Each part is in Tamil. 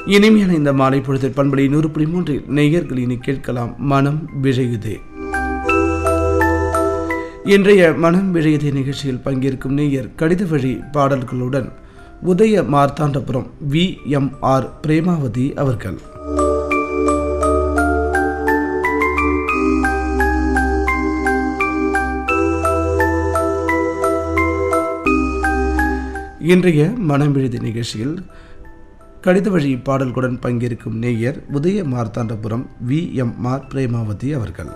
இனிமையான இந்த மாலை பொழுது பண்பலை நூறு புள்ளி மூன்றில் நேயர்கள் இனி கேட்கலாம் மனம் விழையுதே இன்றைய மனம் விழையுதே நிகழ்ச்சியில் பங்கேற்கும் நேயர் கடித வழி பாடல்களுடன் Udaya Marthandapuram V M R Premavathi அவர்கள் இன்றைய மனம் விழுதி நிகழ்ச்சியில் கடித வழி பாடல்களுடன் பங்கேற்கும் நேயர் Udaya Marthandapuram V M R Premavathi அவர்கள்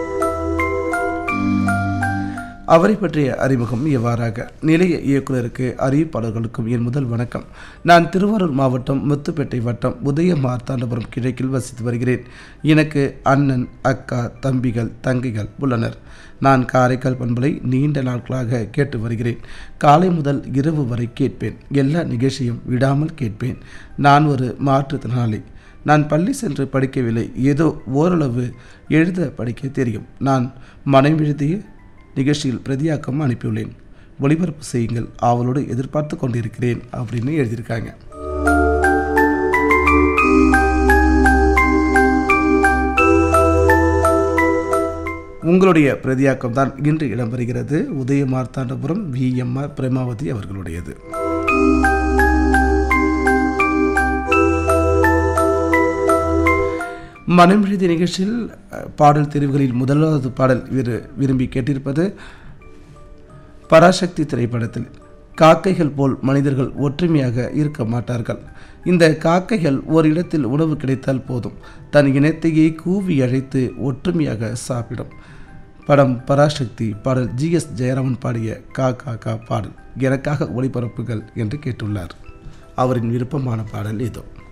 அவரை பற்றிய அறிமுகம் இவ்வாறாக நிலைய இயக்குநருக்கு அறிவிப்பாளர்களுக்கும் என் முதல் வணக்கம் நான் திருவாரூர் மாவட்டம் முத்துப்பேட்டை வட்டம் உதய மார்த்தாண்டபுரம் கிழக்கில் வசித்து வருகிறேன் எனக்கு அண்ணன் அக்கா தம்பிகள் தங்கைகள் உள்ளனர் நான் காரைக்கால் பண்பலை நீண்ட நாட்களாக கேட்டு வருகிறேன் காலை முதல் இரவு வரை கேட்பேன் எல்லா நிகழ்ச்சியும் விடாமல் கேட்பேன் நான் ஒரு மாற்றுத்திறனாளி நான் பள்ளி சென்று படிக்கவில்லை ஏதோ ஓரளவு எழுத படிக்க தெரியும் நான் மனம் எழுதிய நிகழ்ச்சியில் பிரதியாக்கம் அனுப்பியுள்ளேன் ஒளிபரப்பு செய்யுங்கள் அவளோடு எதிர்பார்த்து கொண்டிருக்கிறேன் அப்படின்னு எழுதியிருக்காங்க உங்களுடைய பிரதியாக்கம் தான் இன்று இடம்பெறுகிறது Udaya Marthandapuram V M R Premavathi அவர்களுடையது மனம் எழுதிய நிகழ்ச்சியில் அஹ், பாடல் தெரிவுகளில் முதலாவது பாடல் விரு விரும்பி கேட்டிருப்பது பராசக்தி திரைப்படத்தில் காக்கைகள் போல் மனிதர்கள் ஒற்றுமையாக இருக்க மாட்டார்கள் இந்த காக்கைகள் ஒரு இடத்தில் உணவு கிடைத்தால் போதும் தன் இனத்தையே கூவி அழைத்து ஒற்றுமையாக சாப்பிடும் படம் பராசக்தி பாடல் ஜிஎஸ் ஜெயராமன் பாடிய கா கா கா பாடல் எனக்காக ஒளிபரப்புகள் என்று கேட்டுள்ளார் அவரின் விருப்பமான பாடல் இதோ